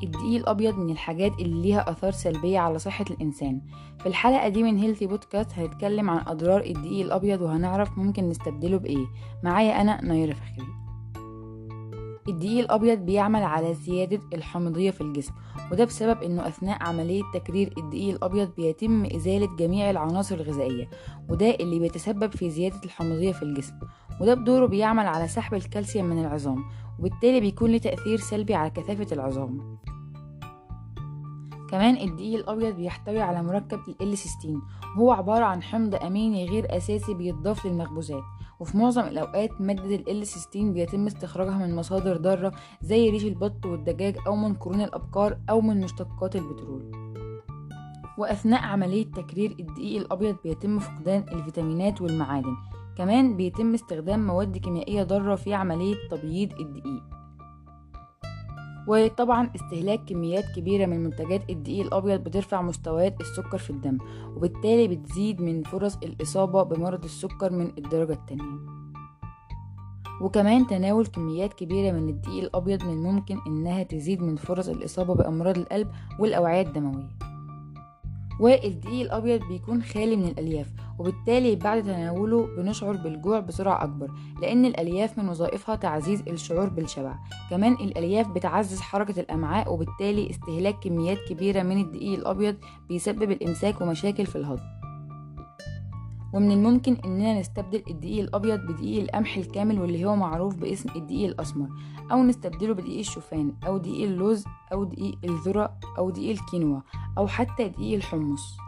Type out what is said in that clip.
الدقيق الأبيض من الحاجات اللي ليها آثار سلبية على صحة الإنسان في الحلقة دي من هيلثي بودكاست هنتكلم عن أضرار الدقيق الأبيض وهنعرف ممكن نستبدله بإيه معايا أنا نايرة فخري الدقيق الأبيض بيعمل على زيادة الحمضية في الجسم وده بسبب إنه أثناء عملية تكرير الدقيق الأبيض بيتم إزالة جميع العناصر الغذائية وده اللي بيتسبب في زيادة الحمضية في الجسم وده بدوره بيعمل على سحب الكالسيوم من العظام وبالتالي بيكون له تأثير سلبي على كثافة العظام كمان الدقيق الأبيض بيحتوي على مركب الإليسيستين وهو عبارة عن حمض أميني غير أساسي بيتضاف للمخبوزات وفي معظم الأوقات مادة الإليسيستين بيتم استخراجها من مصادر ضارة زي ريش البط والدجاج أو من قرون الأبقار أو من مشتقات البترول وأثناء عملية تكرير الدقيق الأبيض بيتم فقدان الفيتامينات والمعادن كمان بيتم استخدام مواد كيميائية ضارة في عملية تبييض الدقيق وطبعا استهلاك كميات كبيرة من منتجات الدقيق الأبيض بترفع مستويات السكر في الدم وبالتالي بتزيد من فرص الإصابة بمرض السكر من الدرجة التانية وكمان تناول كميات كبيرة من الدقيق الأبيض من الممكن إنها تزيد من فرص الإصابة بأمراض القلب والأوعية الدموية والدقيق الأبيض بيكون خالي من الألياف وبالتالي بعد تناوله بنشعر بالجوع بسرعة أكبر لأن الألياف من وظائفها تعزيز الشعور بالشبع كمان الألياف بتعزز حركة الأمعاء وبالتالي استهلاك كميات كبيرة من الدقيق الأبيض بيسبب الإمساك ومشاكل في الهضم ومن الممكن اننا نستبدل الدقيق الابيض بدقيق القمح الكامل واللي هو معروف باسم الدقيق الاسمر او نستبدله بدقيق الشوفان او دقيق اللوز او دقيق الذرة او دقيق الكينوا او حتى دقيق الحمص